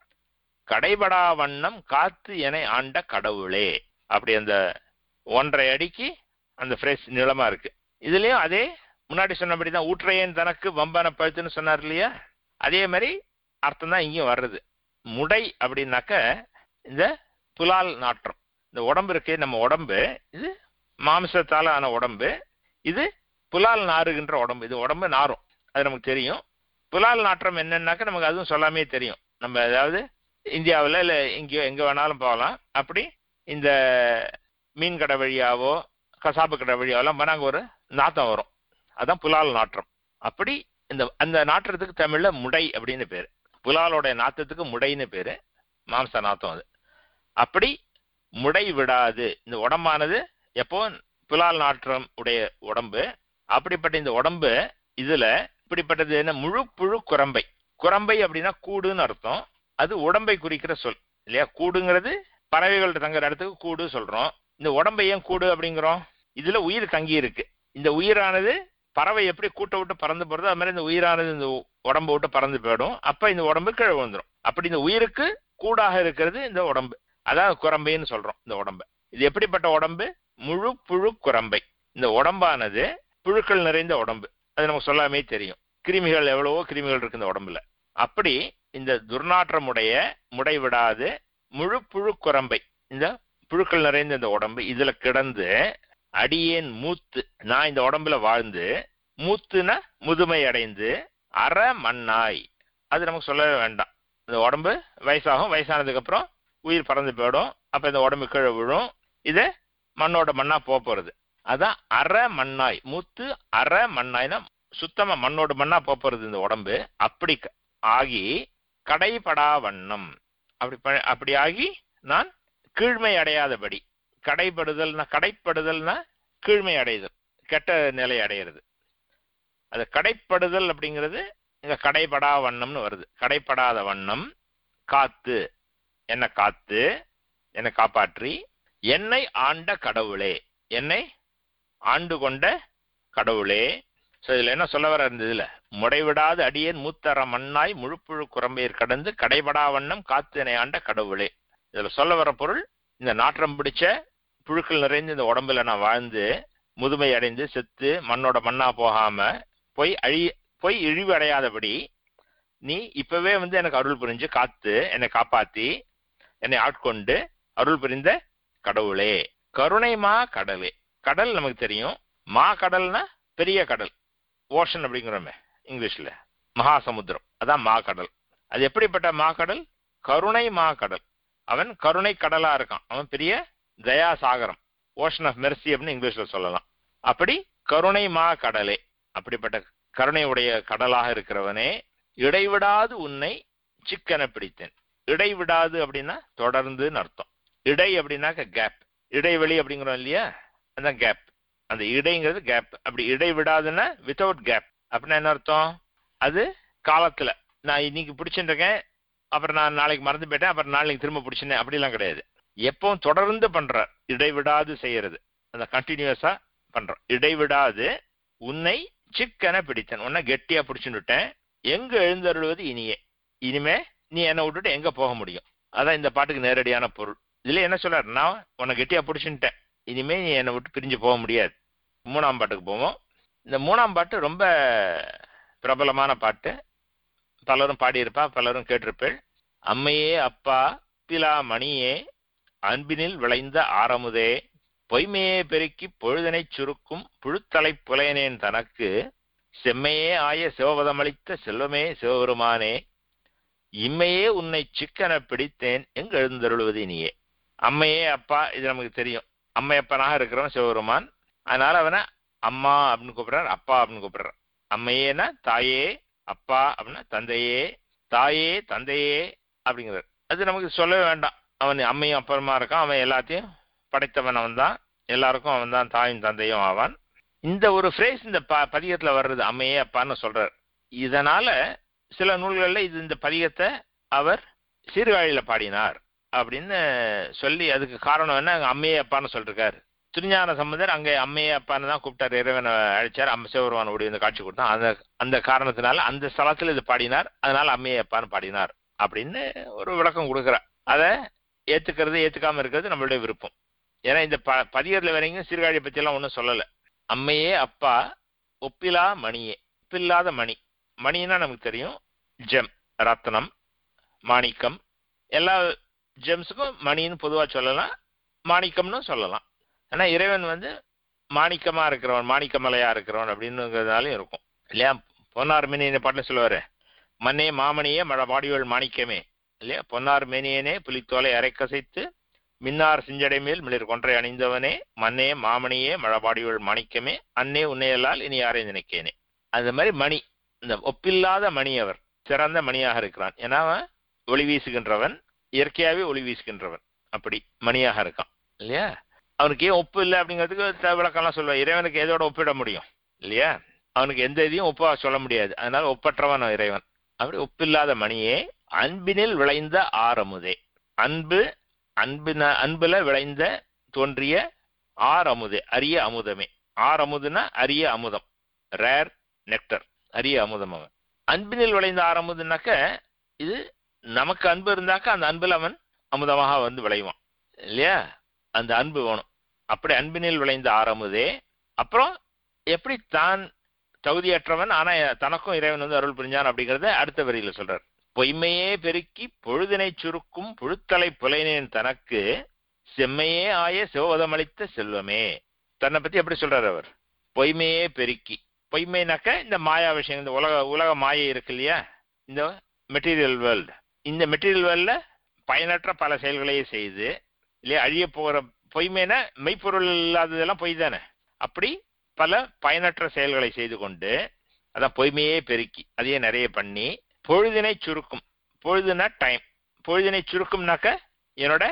கடைபடா வண்ணம் காத்து என ஆண்ட கடவுளே அப்படி அந்த ஒன்றரை அடிக்கு அந்த ஃப்ரேஸ் நீளமா இருக்கு இதுலயும் அதே முன்னாடி சொன்னபடிதான் ஊற்றையன் தனக்கு வம்பன பழுத்துன்னு சொன்னார் இல்லையா அதே மாதிரி அர்த்தம் தான் இங்கேயும் வர்றது முடை அப்படின்னாக்க இந்த புலால் நாற்றம் இந்த உடம்பு இருக்கே நம்ம உடம்பு இது மாமிசத்தால ஆன உடம்பு இது புலால் நாறுகின்ற உடம்பு இது உடம்பு நாரும் அது நமக்கு தெரியும் புலால் நாற்றம் என்னன்னாக்க நமக்கு அதுவும் சொல்லாமே தெரியும் நம்ம அதாவது இந்தியாவில் இல்லை எங்கேயோ எங்கே வேணாலும் போகலாம் அப்படி இந்த மீன் கடை வழியாவோ கசாப்பு கடை வழியாவெல்லாம் போனால் அங்கே ஒரு நாத்தம் வரும் அதான் புலால் நாற்றம் அப்படி இந்த அந்த நாற்றத்துக்கு தமிழ்ல முடை அப்படின்னு பேரு புலாலோட நாத்தத்துக்கு முடைன்னு பேரு மாம்ச நாத்தம் அது அப்படி முடை விடாது இந்த உடம்பானது எப்போ புலால் நாற்றம் உடைய உடம்பு அப்படிப்பட்ட இந்த உடம்பு இதுல இப்படிப்பட்டது என்ன முழு புழு குரம்பை குரம்பை அப்படின்னா கூடுன்னு அர்த்தம் அது உடம்பை குறிக்கிற சொல் இல்லையா கூடுங்கிறது பறவைகள் தங்குற இடத்துக்கு கூடு சொல்றோம் இந்த உடம்பை ஏன் கூடு அப்படிங்கிறோம் இதுல உயிர் தங்கி இருக்கு இந்த உயிரானது பறவை எப்படி கூட்டை விட்டு பறந்து போறதோ அது மாதிரி இந்த உயிரானது இந்த உடம்பை விட்டு பறந்து போயிடும் அப்ப இந்த உடம்பு கீழே விழுந்துரும் அப்படி இந்த உயிருக்கு கூடாக இருக்கிறது இந்த உடம்பு அதான் குரம்பைன்னு சொல்றோம் இந்த உடம்பு இது எப்படிப்பட்ட உடம்பு முழு புழு குரம்பை இந்த உடம்பானது புழுக்கள் நிறைந்த உடம்பு அது நமக்கு சொல்லாமே தெரியும் கிருமிகள் எவ்வளவோ கிருமிகள் இருக்கு இந்த உடம்புல அப்படி இந்த துர்நாற்றமுடைய முடை விடாது முழு புழு குரம்பை இந்த புழுக்கள் நிறைந்த இந்த உடம்பு இதுல கிடந்து அடியேன் மூத்து நான் இந்த உடம்புல வாழ்ந்து மூத்துனா முதுமை அடைந்து அற மண்ணாய் அது நமக்கு சொல்லவே வேண்டாம் இந்த உடம்பு வயசாகும் வயசானதுக்கு அப்புறம் உயிர் பறந்து போயிடும் அப்ப இந்த உடம்பு கீழே விழும் இது மண்ணோட மண்ணா போக போறது அதான் அற மண்ணாய் மூத்து அற மண்ணாய்னா சுத்தமா மண்ணோட மண்ணா போக போறது இந்த உடம்பு அப்படி க- ஆகி கடைபடா வண்ணம் அப்படி ப- அப்படி ஆகி நான் கீழ்மை அடையாதபடி கடைப்படுதல்னா கடைப்படுதல்னா கீழ்மை அடைதல் கெட்ட நிலை அடையிறது அது கடைப்படுதல் அப்படிங்கிறது இங்க கடைப்படா வண்ணம்னு வருது கடைப்படாத வண்ணம் காத்து என்னை காத்து என்னை காப்பாற்றி என்னை ஆண்ட கடவுளே என்னை ஆண்டு கொண்ட கடவுளே ஸோ இதுல என்ன சொல்ல வர இருந்ததுல முடைவிடாது அடியேன் மூத்தர மண்ணாய் முழுப்புழு குரம்பையர் கடந்து கடைபடா வண்ணம் காத்து என்னை ஆண்ட கடவுளே இதுல சொல்ல வர பொருள் இந்த நாற்றம் பிடிச்ச புழுக்கள் நிறைந்து இந்த உடம்புல நான் வாழ்ந்து முதுமை அடைந்து செத்து மண்ணோட மண்ணா போகாம போய் அழி போய் இழிவு அடையாதபடி நீ இப்பவே வந்து எனக்கு அருள் புரிஞ்சு காத்து என்னை காப்பாத்தி என்னை ஆட்கொண்டு அருள் புரிந்த கடவுளே கருணை மா கடலே கடல் நமக்கு தெரியும் மா கடல்னா பெரிய கடல் ஓஷன் அப்படிங்கிறோமே இங்கிலீஷ்ல மகாசமுத்திரம் அதான் மா கடல் அது எப்படிப்பட்ட மா கடல் கருணை மா கடல் அவன் கருணை கடலா இருக்கான் அவன் பெரிய தயா சாகரம் ஓஷன் ஆஃப் மெர்சி அப்படின்னு இங்கிலீஷ்ல சொல்லலாம் அப்படி கருணை மா கடலே அப்படிப்பட்ட கருணை உடைய கடலாக இருக்கிறவனே இடைவிடாது உன்னை சிக்கன பிடித்தேன் இடைவிடாது அப்படின்னா தொடர்ந்துன்னு அர்த்தம் இடை அப்படின்னாக்க கேப் இடைவெளி அப்படிங்கிறோம் இல்லையா அதான் கேப் அந்த இடைங்கிறது கேப் அப்படி இடைவிடாதுன்னா வித்தவுட் கேப் அப்படின்னா என்ன அர்த்தம் அது காலத்துல நான் இன்னைக்கு பிடிச்சிட்டு இருக்கேன் அப்புறம் நான் நாளைக்கு மறந்து போயிட்டேன் அப்புறம் நாளைக்கு திரும்ப பிடிச்சினேன் அப்படிலாம் கிடையாது எப்பவும் தொடர்ந்து பண்ற இடைவிடாது செய்யறது அந்த கண்டினியூஸா பண்றோம் இடைவிடாது உன்னை சிக்கன பிடித்தேன் உன்னை கெட்டியா பிடிச்சுட்டேன் எங்க எழுந்தருள்வது இனியே இனிமே நீ என்னை விட்டுட்டு எங்க போக முடியும் அதான் இந்த பாட்டுக்கு நேரடியான பொருள் இதுல என்ன சொல்றாரு நான் உன்னை கெட்டியா பிடிச்சுட்டேன் இனிமே நீ என்னை விட்டு பிரிஞ்சு போக முடியாது மூணாம் பாட்டுக்கு போவோம் இந்த மூணாம் பாட்டு ரொம்ப பிரபலமான பாட்டு பலரும் பாடியிருப்பா பலரும் கேட்டிருப்பேள் அம்மையே அப்பா பிலா மணியே அன்பினில் விளைந்த ஆரமுதே பொய்மையே பெருக்கி பொழுதனைச் சுருக்கும் புழுத்தலை புலையனேன் தனக்கு செம்மையே ஆய சிவபதமளித்த செல்வமே சிவபெருமானே இம்மையே உன்னை சிக்கன பிடித்தேன் எங்கு எழுந்தருளுவது நீயே அம்மையே அப்பா இது நமக்கு தெரியும் அம்மையப்பனாக இருக்கிறவன் சிவபெருமான் அதனால அவனை அம்மா அப்படின்னு கூப்பிடுறார் அப்பா அப்படின்னு கூப்பிடுறார் அம்மையேனா தாயே அப்பா அப்படின்னா தந்தையே தாயே தந்தையே அப்படிங்கிறார் அது நமக்கு சொல்லவே வேண்டாம் அவன் அம்மையும் அப்பறமா இருக்கான் அவன் எல்லாத்தையும் படைத்தவன் அவன் தான் எல்லாருக்கும் அவன் தான் தாயும் தந்தையும் ஆவான் இந்த ஒரு ஃப்ரேஸ் இந்த ப பதிகத்துல வர்றது அம்மையே அப்பான்னு சொல்றார் இதனால சில நூல்கள்ல இது இந்த பதிகத்தை அவர் சீர்காழியில பாடினார் அப்படின்னு சொல்லி அதுக்கு காரணம் என்ன அங்க அம்மையே அப்பான்னு சொல்லிருக்காரு திருஞான சம்பந்தர் அங்கே அம்மையே அப்பான்னு தான் கூப்பிட்டார் இறைவனை அழைச்சார் அம்ம சிவருமான ஓடி வந்து காட்சி கொடுத்தான் அந்த அந்த காரணத்தினால அந்த ஸ்தலத்தில் இது பாடினார் அதனால அம்மையே அப்பான்னு பாடினார் அப்படின்னு ஒரு விளக்கம் கொடுக்குறார் அதை ஏத்துக்கிறது ஏத்துக்காம இருக்கிறது நம்மளுடைய விருப்பம் ஏன்னா இந்த ப பதிகத்தில் வரைக்கும் சீர்காழியை பற்றியெல்லாம் ஒன்றும் சொல்லலை அம்மையே அப்பா ஒப்பிலா மணியே ஒப்பில்லாத மணி மணின்னா நமக்கு தெரியும் ஜெம் ரத்னம் மாணிக்கம் எல்லா ஜெம்ஸுக்கும் மணின்னு பொதுவாக சொல்லலாம் மாணிக்கம்னு சொல்லலாம் ஆனால் இறைவன் வந்து மாணிக்கமா இருக்கிறவன் மாணிக்கமலையா இருக்கிறவன் அப்படின்னுங்கிறதாலும் இருக்கும் இல்லையா பொன்னார் மினி இந்த பாட்டில் சொல்லுவாரு மண்ணே மாமணியே மழ பாடியோள் மாணிக்கமே இல்லையா பொன்னார் மேனியனே புலித்தோலை அரைக்கசைத்து மின்னார் சிஞ்சடை மேல் மிளிர் கொன்றை அணிந்தவனே மண்ணே மாமணியே மழபாடியுள் மாணிக்கமே அன்னே உன்னையல்லால் இனி யாரை நினைக்கேனே அந்த மாதிரி மணி இந்த ஒப்பில்லாத மணி அவர் சிறந்த மணியாக இருக்கிறான் ஏன்னா அவன் ஒளி வீசுகின்றவன் இயற்கையாகவே ஒளி வீசுகின்றவன் அப்படி மணியாக இருக்கான் இல்லையா அவனுக்கு ஏன் ஒப்பு இல்லை அப்படிங்கிறதுக்கு விளக்கம்லாம் சொல்லுவான் இறைவனுக்கு எதோட ஒப்பிட முடியும் இல்லையா அவனுக்கு எந்த இதையும் ஒப்பா சொல்ல முடியாது அதனால ஒப்பற்றவன் இறைவன் அப்படி ஒப்பில்லாத மணியே அன்பினில் விளைந்த ஆரமுதே அன்பு அன்பின அன்புல விளைந்த தோன்றிய ஆர் அமுதே அரிய அமுதமே ஆர் அமுதுனா அரிய அமுதம் ரேர் நெக்டர் அரிய அமுதம் அவன் அன்பினில் விளைந்த ஆர் அமுதுனாக்க இது நமக்கு அன்பு இருந்தாக்க அந்த அன்பில் அவன் அமுதமாக வந்து விளைவான் இல்லையா அந்த அன்பு வேணும் அப்படி அன்பினில் விளைந்த ஆரமுதே அப்புறம் எப்படி தான் தகுதியற்றவன் ஆனா தனக்கும் இறைவன் வந்து அருள் புரிஞ்சான் அப்படிங்கறத அடுத்த வரியில சொல்றார் பொய்மையே பெருக்கி பொழுதினை சுருக்கும் புழுத்தலை புலைனேன் தனக்கு செம்மையே ஆய சிவவதமளித்த செல்வமே தன்னை பத்தி எப்படி சொல்றாரு அவர் பொய்மையே பெருக்கி பொய்மைனாக்க இந்த மாயா விஷயம் இந்த உலக உலக மாயை இருக்கு இல்லையா இந்த மெட்டீரியல் வேர்ல்டு இந்த மெட்டீரியல் வேர்ல்ட்ல பயனற்ற பல செயல்களையே செய்து இல்லையா அழிய போகிற பொய்மைனா மெய்ப்பொருள் இல்லாததெல்லாம் பொய் தானே அப்படி பல பயனற்ற செயல்களை செய்து கொண்டு அதான் பொய்மையே பெருக்கி அதையே நிறைய பண்ணி பொழுதினை சுருக்கும் பொழுதுனா டைம் பொழுதினை சுருக்கும்னாக்க என்னோட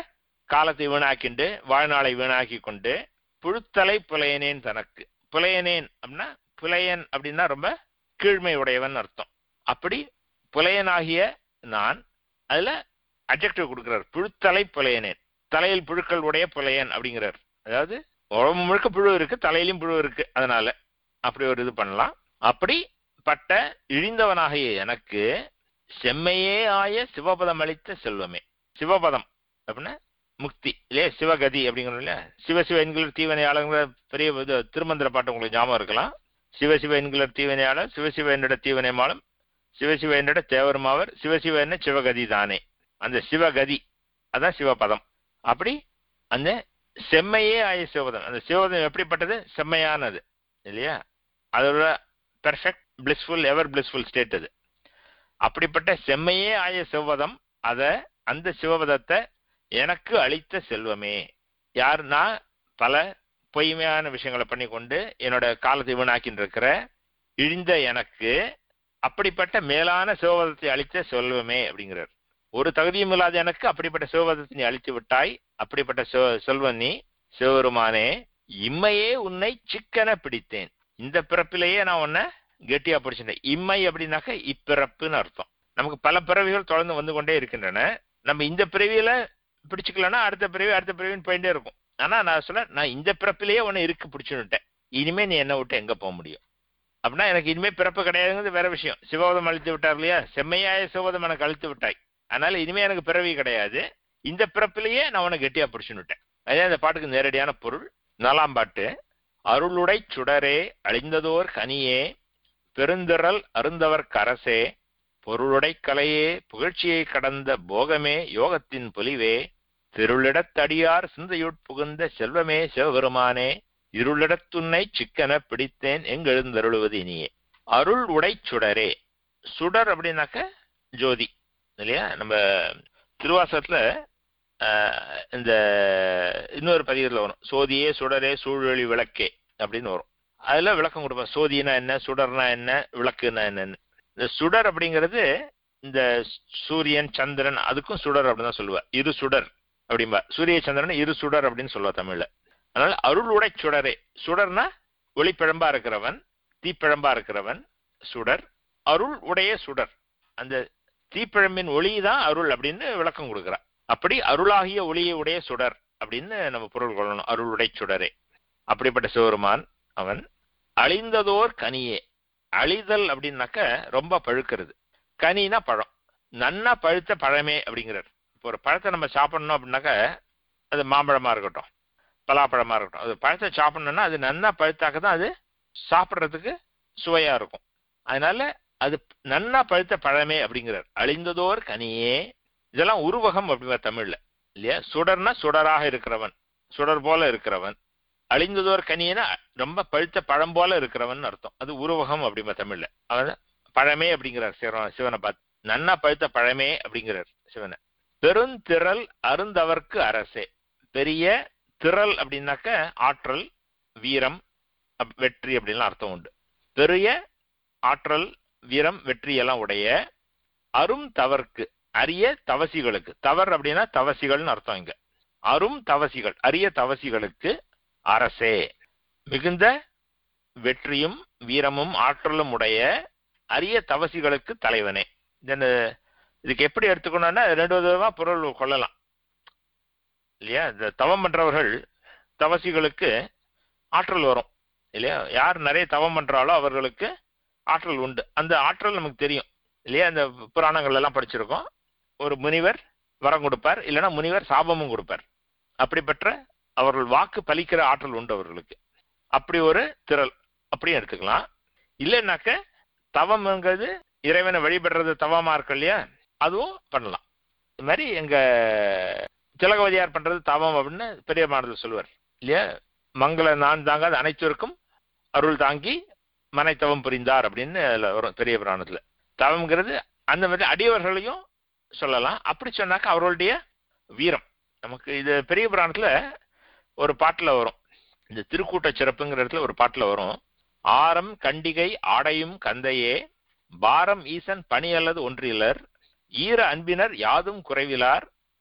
காலத்தை வீணாக்கிண்டு வாழ்நாளை வீணாக்கி கொண்டு புழுத்தலை புலையனேன் தனக்கு புலையனேன் அப்படின்னா புலையன் அப்படின்னா ரொம்ப கீழ்மை உடையவன் அர்த்தம் அப்படி புலையனாகிய நான் அதுல அப்ஜெக்டிவ் கொடுக்கிறார் புழுத்தலை புலையனேன் தலையில் புழுக்கள் உடைய புலையன் அப்படிங்கிறார் அதாவது உடம்பு முழுக்க புழு இருக்கு தலையிலும் புழு இருக்கு அதனால அப்படி ஒரு இது பண்ணலாம் அப்படிப்பட்ட இழிந்தவனாகிய எனக்கு செம்மையே ஆய சிவபதம் அளித்த செல்வமே சிவபதம் அப்படின்னா முக்தி இல்லையா சிவகதி அப்படிங்கிறோம் இல்லையா சிவ சிவ என்கிற தீவனையாளங்கிற பெரிய இது திருமந்திர பாட்டு உங்களுக்கு ஞாபகம் இருக்கலாம் சிவசிவ என்கிற தீவனையாளர் சிவசிவ என்னிட தீவனை மாலும் சிவசிவ என்னிட தேவருமாவர் சிவசிவ என்ன சிவகதி தானே அந்த சிவகதி அதான் சிவபதம் அப்படி அந்த செம்மையே ஆய சிவபதம் அந்த சிவபதம் எப்படிப்பட்டது செம்மையானது இல்லையா அதோட perfect blissful ever blissful state அது அப்படிப்பட்ட செம்மையே ஆய சிவபதம் அத அந்த சிவபதத்தை எனக்கு அளித்த செல்வமே யாருன்னா பல பொய்மையான விஷயங்களை பண்ணி கொண்டு என்னோட காலத்தை வீணாக்கின்னு இருக்கிற இழிந்த எனக்கு அப்படிப்பட்ட மேலான சிவபதத்தை அளித்த செல்வமே அப்படிங்கிறார் ஒரு தகுதியும் இல்லாத எனக்கு அப்படிப்பட்ட சிவபதத்தை நீ அழித்து விட்டாய் அப்படிப்பட்ட சிவ- செல்வன் நீ சிவபெருமானே இம்மையே உன்னை சிக்கன பிடித்தேன் இந்த பிறப்பிலேயே நான் உன்னை கெட்டியா பிடிச்சிட்டேன் இம்மை அப்படின்னாக்க இப்பிறப்புன்னு அர்த்தம் நமக்கு பல பிறவிகள் தொடர்ந்து வந்து கொண்டே இருக்கின்றன நம்ம இந்த பிறவியில பிடிச்சுக்கலன்னா அடுத்த பிறவி அடுத்த பிறவின்னு போயிட்டே இருக்கும் ஆனா நான் சொல்ல நான் இந்த பிறப்பிலேயே உன்னை இருக்கு பிடிச்சுன்னுட்டேன் இனிமே நீ என்ன விட்டு எங்க போக முடியும் அப்படின்னா எனக்கு இனிமே பிறப்பு கிடையாதுங்கிறது வேற விஷயம் சிவபதம் அழித்து விட்டார் இல்லையா செம்மையாய சிவபதம் எனக்கு அழித்து விட்டாய் அதனால இனிமே எனக்கு பிறவி கிடையாது இந்த பிறப்பிலேயே நான் உன்னை கெட்டியா பிடிச்சுன்னுட்டேன் அதே அந்த பாட்டுக்கு நேரடியான பொருள் நாலாம் பாட்டு அருளுடை சுடரே அழிந்ததோர் கனியே பெருந்திரல் அருந்தவர் கரசே பொருளுடை கலையே புகழ்ச்சியை கடந்த போகமே யோகத்தின் பொலிவே திருளிடத்தடியார் சிந்தையுட் புகுந்த செல்வமே சிவபெருமானே இருளிடத்துன்னை சிக்கன பிடித்தேன் எங்கெழுந்தருளுவது இனியே அருள் உடை சுடரே சுடர் அப்படின்னாக்க ஜோதி இல்லையா நம்ம திருவாசகத்துல ஆஹ், இந்த இன்னொரு பதிவில் வரும் சோதியே சுடரே சூழொளி விளக்கே அப்படின்னு வரும் அதுல விளக்கம் கொடுப்பேன் சோதினா என்ன சுடர்னா என்ன விளக்குனா என்னன்னு இந்த சுடர் அப்படிங்கிறது இந்த சூரியன் சந்திரன் அதுக்கும் சுடர் அப்படின்னு தான் சொல்லுவா இரு சுடர் அப்படிம்பா சூரிய சந்திரன் இரு சுடர் அப்படின்னு சொல்லுவா தமிழ்ல அதனால அருள் உடை சுடரே சுடர்னா ஒளிப்பிழம்பா இருக்கிறவன் தீப்பிழம்பா இருக்கிறவன் சுடர் அருள் உடைய சுடர் அந்த தீப்பிழம்பின் ஒளி தான் அருள் அப்படின்னு விளக்கம் கொடுக்குறா அப்படி அருளாகிய ஒளியை உடைய சுடர் அப்படின்னு நம்ம பொருள் கொள்ளணும் அருள் உடை சுடரே அப்படிப்பட்ட சிவருமான் அவன் அழிந்ததோர் கனியே அழிதல் அப்படின்னாக்க ரொம்ப பழுக்கிறது கனினா பழம் நன்னா பழுத்த பழமே அப்படிங்கிறார் இப்போ ஒரு பழத்தை நம்ம சாப்பிடணும் அப்படின்னாக்க அது மாம்பழமா இருக்கட்டும் பலாப்பழமா இருக்கட்டும் அது பழத்தை சாப்பிடணும்னா அது நன்னா பழுத்தாக்க தான் அது சாப்பிட்றதுக்கு சுவையா இருக்கும் அதனால அது நன்னா பழுத்த பழமே அப்படிங்கிறார் அழிந்ததோர் கனியே இதெல்லாம் உருவகம் அப்படிங்கிற தமிழ்ல இல்லையா சுடர்னா சுடராக இருக்கிறவன் சுடர் போல இருக்கிறவன் அழிந்ததோர் கனியனா ரொம்ப பழுத்த பழம் போல இருக்கிறவன் அர்த்தம் அது உருவகம் அப்படிங்கிற தமிழ்ல அவன் பழமே அப்படிங்கிறார் சிவன சிவனை பார்த்து நன்னா பழுத்த பழமே அப்படிங்கிறார் சிவனை பெருந்திரள் அருந்தவர்க்கு அரசே பெரிய திரள் அப்படின்னாக்க ஆற்றல் வீரம் அப்- வெற்றி அப்படின்லாம் அர்த்தம் உண்டு பெரிய ஆற்றல் வீரம் வெற்றி எல்லாம் உடைய அரும் தவர்க்கு அரிய தவசிகளுக்கு தவர் அப்படின்னா தவசிகள்னு அர்த்தம் இங்க அரும் தவசிகள் அரிய தவசிகளுக்கு அரசே மிகுந்த வெற்றியும் வீரமும் ஆற்றலும் உடைய அரிய தவசிகளுக்கு தலைவனே இந்த இதுக்கு எப்படி எடுத்துக்கணும்னா ரெண்டு விதமா பொருள் கொள்ளலாம் இல்லையா இந்த தவம் பண்றவர்கள் தவசிகளுக்கு ஆற்றல் வரும் இல்லையா யார் நிறைய தவம் பண்றாலோ அவர்களுக்கு ஆற்றல் உண்டு அந்த ஆற்றல் நமக்கு தெரியும் இல்லையா இந்த புராணங்கள் எல்லாம் படிச்சிருக்கோம் ஒரு முனிவர் வரம் கொடுப்பார் இல்லைன்னா முனிவர் சாபமும் கொடுப்பார் அப்படிப்பட்ட அவர்கள் வாக்கு பலிக்கிற ஆற்றல் உண்டு அவர்களுக்கு அப்படி ஒரு திரள் அப்படியும் எடுத்துக்கலாம் இல்லைன்னாக்க தவம்ங்கிறது இறைவனை வழிபடுறது தவமா இருக்கு இல்லையா அதுவும் பண்ணலாம் இது மாதிரி எங்க திலகவதியார் பண்றது தவம் அப்படின்னு பெரிய மாணவர் சொல்லுவார் இல்லையா மங்கள நான் தாங்காத அனைத்திற்கும் அருள் தாங்கி மனைத்தவம் புரிந்தார் அப்படின்னு அதுல வரும் பெரிய புராணத்துல தவம்ங்கிறது அந்த மாதிரி அடியவர்களையும் சொல்லலாம் அப்படி சொன்னாக்க அவர்களுடைய வீரம் நமக்கு இது பெரிய புராணத்துல ஒரு பாட்டுல வரும் இந்த திருக்கூட்ட சிறப்புங்கிற இடத்துல ஒரு பாட்டுல வரும் ஆரம் கண்டிகை ஆடையும் கந்தையே பாரம் ஈசன் பணி அல்லது ஒன்றிலர் ஈர அன்பினர் யாதும் குறைவிலார்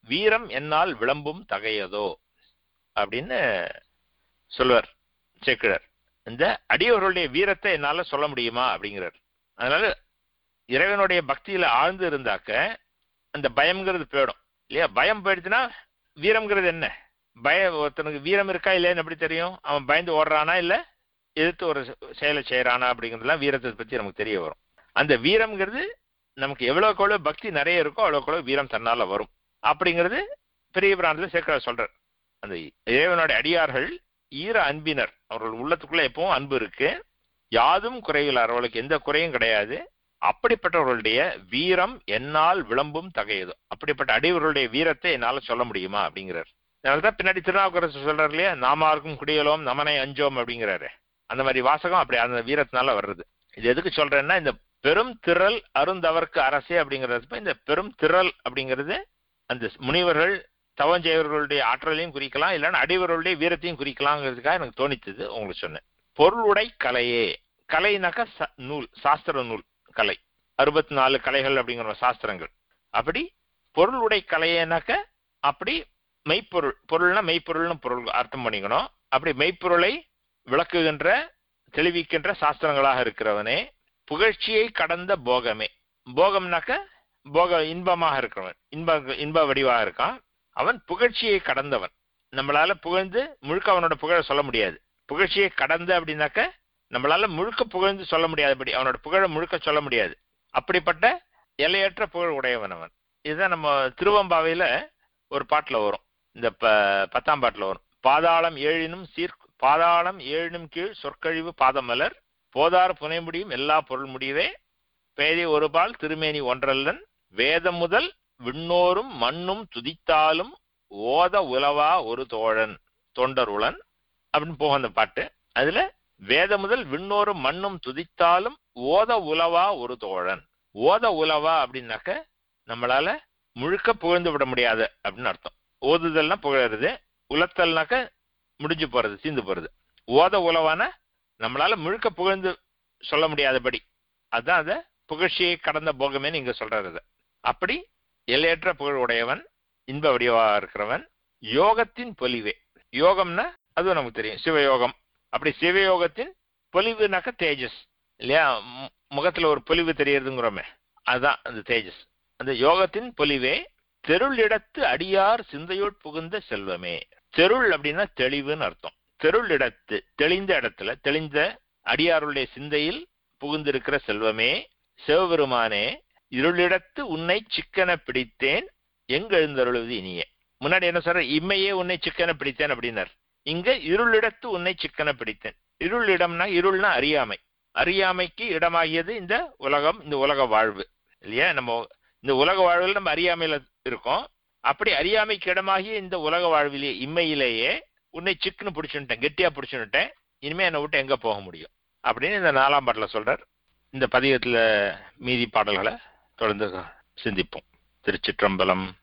வீரம் என்னால் விளம்பும் தகையதோ அப்படின்னு சொல்லுவார் சேக்கிழர் இந்த அடியவர்களுடைய வீரத்தை என்னால சொல்ல முடியுமா அப்படிங்கிறார் அதனால இறைவனுடைய பக்தியில ஆழ்ந்து இருந்தாக்க அந்த பயம்ங்கிறது போயிடும் இல்லையா பயம் போயிடுச்சுன்னா வீரம்ங்கிறது என்ன பய ஒருத்தனுக்கு வீரம் இருக்கா இல்லையான்னு எப்படி தெரியும் அவன் பயந்து ஓடுறானா இல்ல எதிர்த்து ஒரு செயலை செய்யறானா அப்படிங்கிறதுலாம் வீரத்தை பத்தி நமக்கு தெரிய வரும் அந்த வீரம்ங்கிறது நமக்கு எவ்வளவுக்கு எவ்வளவு பக்தி நிறைய இருக்கோ அவ்வளவுக்கு எவ்வளவு வீரம் தன்னால வரும் அப்படிங்கிறது பெரிய பிராணத்துல சேர்க்க சொல்றார் அந்த இறைவனுடைய அடியார்கள் ஈர அன்பினர் அவர்கள் உள்ளத்துக்குள்ள எப்பவும் அன்பு இருக்கு யாதும் குறைவில் அவர்களுக்கு எந்த குறையும் கிடையாது அப்படிப்பட்டவர்களுடைய வீரம் என்னால் விளம்பும் தகையது அப்படிப்பட்ட அடியவர்களுடைய வீரத்தை என்னால சொல்ல முடியுமா அப்படிங்கிறார் அதனாலதான் பின்னாடி திருநாவுக்கரசு சொல்றாரு இல்லையா நாமாருக்கும் குடியலோம் நமனை அஞ்சோம் அப்படிங்கிறாரு அந்த மாதிரி வாசகம் அப்படி அந்த வீரத்தினால வர்றது இது எதுக்கு சொல்றேன்னா இந்த பெரும் திரள் அருந்தவர்க்கு அரசே அப்படிங்கிறது இந்த பெரும் திரள் அப்படிங்கிறது அந்த முனிவர்கள் தவஞ்செயவர்களுடைய ஆற்றலையும் குறிக்கலாம் இல்லைன்னா அடிவர்களுடைய வீரத்தையும் குறிக்கலாங்கிறதுக்காக எனக்கு தோணித்தது உங்களுக்கு சொன்னேன் பொருளுடை கலையே கலைனாக்கா ச- நூல் சாஸ்திர நூல் கலை அறுபத்தி நாலு கலைகள் அப்படிங்கிற சாஸ்திரங்கள் அப்படி பொருளுடை கலையேனாக்க அப்படி மெய்ப்பொருள் பொருள்னா மெய்ப்பொருள்னு பொருள் அர்த்தம் பண்ணிக்கணும் அப்படி மெய்ப்பொருளை விளக்குகின்ற தெளிவிக்கின்ற சாஸ்திரங்களாக இருக்கிறவனே புகழ்ச்சியை கடந்த போகமே போகம்னாக்க போக இன்பமாக இருக்கிறவன் இன்ப இன்ப வடிவாக இருக்கான் அவன் புகழ்ச்சியை கடந்தவன் நம்மளால புகழ்ந்து முழுக்க அவனோட புகழ சொல்ல முடியாது புகழ்ச்சியை கடந்த அப்படின்னாக்க நம்மளால முழுக்க புகழ்ந்து சொல்ல முடியாதபடி அவனோட புகழ முழுக்க சொல்ல முடியாது அப்படிப்பட்ட எல்லையற்ற புகழ் உடையவன் அவன் இதுதான் நம்ம திருவம்பாவையில ஒரு பாட்டுல வரும் இந்த ப- பத்தாம் பாட்டுல வரும் பாதாளம் ஏழினும் சீர் பாதாளம் ஏழினும் கீழ் சொற்கழிவு பாதமலர் போதார் புனை முடியும் எல்லா பொருள் முடிவே பேதை ஒருபால் திருமேனி ஒன்றல்லன் வேதம் முதல் விண்ணோரும் மண்ணும் துதித்தாலும் ஓத உலவா ஒரு தோழன் தொண்டருளன் அப்படின்னு போகும் அந்த பாட்டு அதுல வேத முதல் விண்ணோரும் மண்ணும் துதித்தாலும் ஓத உலவா ஒரு தோழன் ஓத உலவா அப்படின்னாக்க நம்மளால முழுக்க புகழ்ந்து விட முடியாது அப்படின்னு அர்த்தம் ஓதுதல்னா புகழறது உலத்தல்னாக்க முடிஞ்சு போறது தீந்து போறது ஓத உலவான நம்மளால முழுக்க புகழ்ந்து சொல்ல முடியாதபடி அதான் அத புகழ்ச்சியை கடந்த போகமே நீங்க சொல்றது அது. அப்படி எல்லையற்ற புகழ் உடையவன் இன்ப வடிவா இருக்கிறவன் யோகத்தின் பொலிவே யோகம்னா அதுவும் நமக்கு தெரியும் சிவயோகம் அப்படி சிவயோகத்தின் பொலிவுனாக்க தேஜஸ் இல்லையா மு- முகத்துல ஒரு பொலிவு தெரியறதுங்கிறோமே அதுதான் அந்த தேஜஸ் அந்த யோகத்தின் பொலிவே தெருளிடத்து அடியார் சிந்தையோட் புகுந்த செல்வமே தெருள் அப்படின்னா தெளிவுன்னு அர்த்தம் தெருளிடத்து தெளிந்த இடத்துல தெளிந்த அடியாருடைய சிந்தையில் புகுந்திருக்கிற செல்வமே சிவபெருமானே இருளிடத்து உன்னை சிக்கன பிடித்தேன் எங்கெழுந்தருளுவது இனியே முன்னாடி என்ன சொல்ற இம்மையே உன்னை சிக்கன பிடித்தேன் அப்படின்னார் இங்க இருளிடத்து உன்னை சிக்கன பிடித்தேன் இருள் இடம்னா இருள்னா அறியாமை அறியாமைக்கு இடமாகியது இந்த உலகம் இந்த உலக வாழ்வு இல்லையா நம்ம இந்த உலக வாழ்வில் நம்ம அறியாமையில இருக்கோம் அப்படி அறியாமைக்கு இடமாகிய இந்த உலக வாழ்விலேயே இம்மையிலேயே உன்னை சிக்குன்னு பிடிச்சுட்டேன் கெட்டியா பிடிச்சுட்டேன் இனிமே என்னை விட்டு எங்க போக முடியும் அப்படின்னு இந்த நாலாம் பாட்டுல சொல்றார் இந்த பதிகத்துல மீதி பாடல்களை தொடர்ந்து சிந்திப்போம் திருச்சிற்றம்பலம்